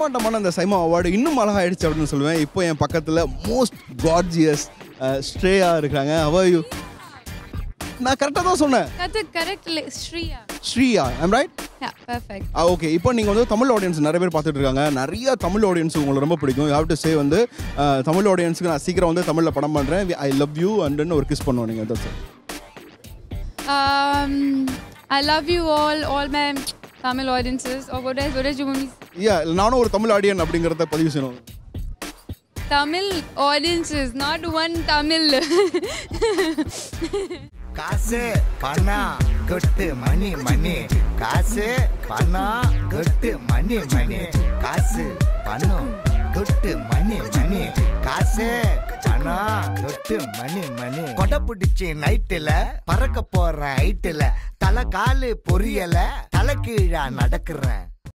பிரம்மாண்டமான அந்த சைமா அவார்டு இன்னும் அழகாயிடுச்சு அப்படின்னு சொல்லுவேன் இப்போ என் பக்கத்தில் மோஸ்ட் கார்ஜியஸ் ஸ்ட்ரேயா இருக்காங்க அவையூ நான் கரெக்டாக தான் சொன்னேன் That's a correct li- Shriya. Shriya I'm right Yeah, perfect. Okay இப்போ நீங்கள் வந்து தமிழ் ஆடியன்ஸ் நிறைய பேர் பார்த்துட்டு இருக்காங்க நிறைய தமிழ் ஆடியன்ஸ் உங்களுக்கு ரொம்ப பிடிக்கும் யூ ஹேவ் டு சே வந்து அஹ், தமிழ் ஆடியன்ஸுக்கு நான் சீக்கிரம் வந்து தமிழில் படம் பண்ணுறேன் ஐ லவ் யூ அண்டுன்னு ஒரு கிஸ் பண்ணுவோம் நீங்கள் that's it. Um, I love you all, all my Tamil audiences. Or what else? What else you want me to say? Yeah, நானும் ஒரு தமிழ் ஆடியன் அப்படிங்கிறத பதிவு செய்யணும் Tamil audiences, not one Tamil. காசு பணம் கொட்டு மணி மணி காசு பணம் கொட்டு மணி மணி காசு பணம் கொட்டு மணி மணி காசு பணம் கொட்டு மணி மணி கொடை பிடிச்சி நைட்டுல பறக்க போற ஹைட்டுல தலை காலு பொரியல தலை கீழா நடக்கிறேன்